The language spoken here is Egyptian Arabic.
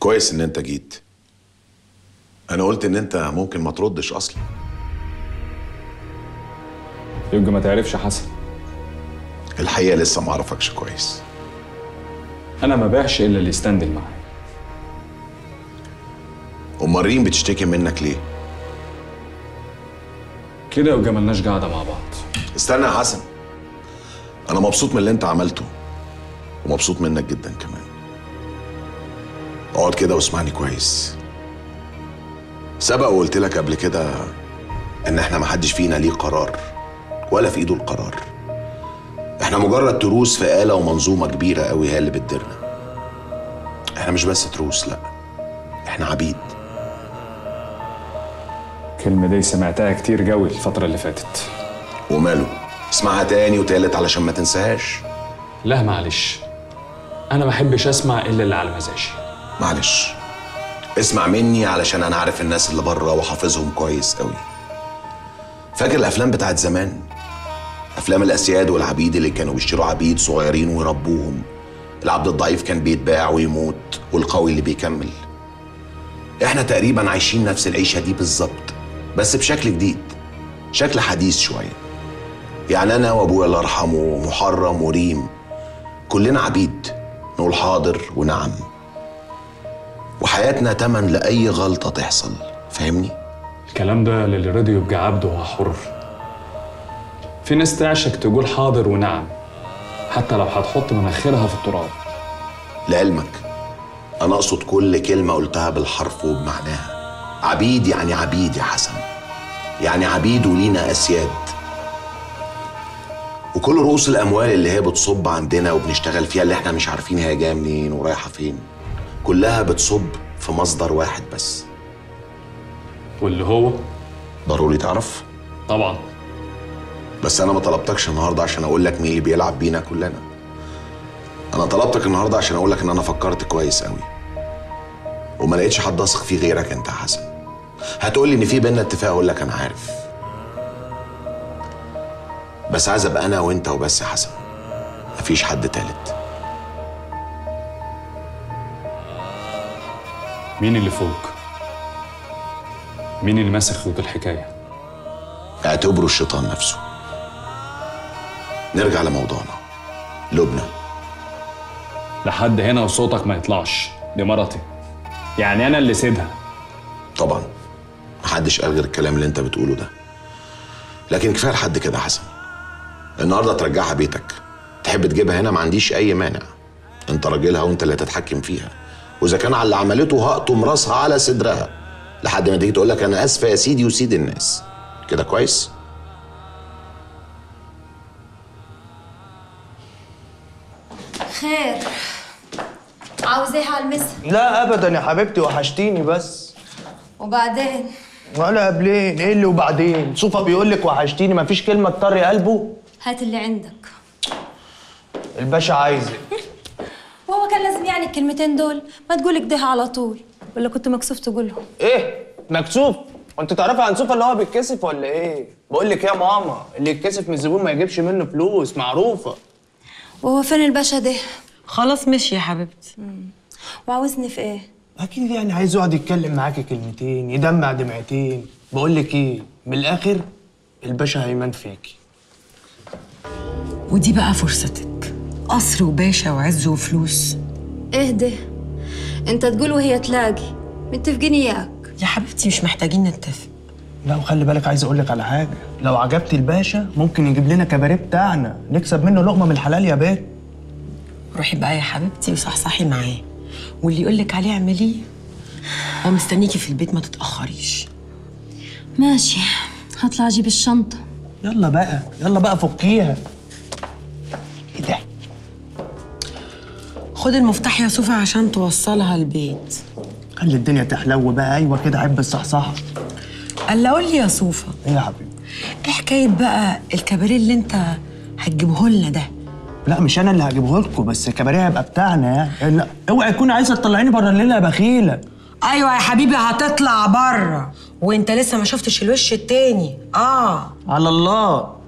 كويس ان انت جيت انا قلت ان انت ممكن ما تردش اصلا يبقى ما تعرفش حسن الحقيقه لسه ما اعرفكش كويس انا ما باعش الا اللي يستندل معايا امال ريم بتشتكي منك ليه كده يبقى ملناش قاعده مع بعض استنى يا حسن انا مبسوط من اللي انت عملته ومبسوط منك جدا كمان اقعد كده واسمعني كويس سبق وقلت لك قبل كده ان احنا ما حدش فينا ليه قرار ولا في ايده القرار احنا مجرد تروس في آلة ومنظومة كبيرة قوي هي اللي بتديرنا احنا مش بس تروس لا احنا عبيد الكلمه دي سمعتها كتير قوي الفتره اللي فاتت وماله اسمعها تاني وتالت علشان ما تنساهاش لا معلش انا ما بحبش اسمع الا اللي على مزاجي معلش اسمع مني علشان انا عارف الناس اللي بره وحافظهم كويس قوي فاكر الافلام بتاعت زمان افلام الاسياد والعبيد اللي كانوا بيشتروا عبيد صغيرين ويربوهم العبد الضعيف كان بيتباع ويموت والقوي اللي بيكمل احنا تقريبا عايشين نفس العيشه دي بالظبط بس بشكل جديد شكل حديث شويه يعني انا وابويا الله يرحمه ومحرم وريم كلنا عبيد نقول حاضر ونعم وحياتنا تمن لأي غلطة تحصل فاهمني؟ الكلام ده للي رضي يبقى عبد وهو حر في ناس تعشق تقول حاضر ونعم حتى لو هتحط مناخيرها في التراب لعلمك أنا أقصد كل كلمة قلتها بالحرف وبمعناها عبيد يعني عبيد يا حسن يعني عبيد ولينا أسياد وكل رؤوس الأموال اللي هي بتصب عندنا وبنشتغل فيها اللي احنا مش عارفين هي جاية منين ورايحة فين كلها بتصب في مصدر واحد بس واللي هو ضروري تعرف طبعا بس انا ما طلبتكش النهارده عشان اقول لك مين اللي بيلعب بينا كلنا انا طلبتك النهارده عشان اقول لك ان انا فكرت كويس قوي وما لقيتش حد اثق فيه غيرك انت يا حسن هتقول لي ان في بينا اتفاق اقول لك انا عارف بس عايز ابقى انا وانت وبس يا حسن مفيش حد تالت مين اللي فوق مين اللي ماسك خيوط الحكايه اعتبره الشيطان نفسه نرجع لموضوعنا لبنى لحد هنا وصوتك ما يطلعش دي مرتي يعني انا اللي سيدها طبعا محدش قال غير الكلام اللي انت بتقوله ده لكن كفايه لحد كده يا حسن النهارده ترجعها بيتك تحب تجيبها هنا ما عنديش اي مانع انت راجلها وانت اللي تتحكم فيها واذا كان على اللي عملته هقطم راسها على صدرها لحد ما تيجي تقول لك انا اسفه يا سيدي وسيد الناس كده كويس خير عاوز ايه على المسا لا ابدا يا حبيبتي وحشتيني بس وبعدين ولا قبلين ايه اللي وبعدين صوفا بيقول لك وحشتيني مفيش كلمه تطري قلبه هات اللي عندك الباشا عايزك وهو كان لازم يعني الكلمتين دول ما تقول كده على طول ولا كنت مكسوف تقولهم ايه مكسوف وانت تعرفي عن صوفا اللي هو بيتكسف ولا ايه بقول لك يا ماما اللي يتكسف من الزبون ما يجيبش منه فلوس معروفه وهو فين الباشا ده خلاص مشي يا حبيبتي وعاوزني في ايه اكيد يعني عايز يقعد يتكلم معاكي كلمتين يدمع دمعتين بقول لك ايه من الاخر الباشا هيمان فيكي ودي بقى فرصتك قصر وباشا وعز وفلوس ايه ده انت تقول وهي تلاقي متفقين اياك يا حبيبتي مش محتاجين نتفق لا وخلي بالك عايز اقول لك على حاجه لو عجبتي الباشا ممكن يجيب لنا كباريه بتاعنا نكسب منه لقمه من الحلال يا بيه روحي بقى يا حبيبتي وصحصحي معاه واللي يقول لك عليه اعمليه هو مستنيكي في البيت ما تتاخريش ماشي هطلع اجيب الشنطه يلا بقى يلا بقى فكيها ايه ده خد المفتاح يا صوفي عشان توصلها البيت خلي الدنيا تحلو بقى ايوه كده عيب الصحصحه قال قول لي يا صوفا ايه يا حبيبي ايه حكايه بقى الكباريه اللي انت هتجيبه لنا ده لا مش انا اللي هجيبه لكم بس الكباريه هيبقى بتاعنا يعني لا اوعي تكون عايزه تطلعيني بره الليله يا بخيله ايوه يا حبيبي هتطلع بره وانت لسه ما شفتش الوش التاني اه على الله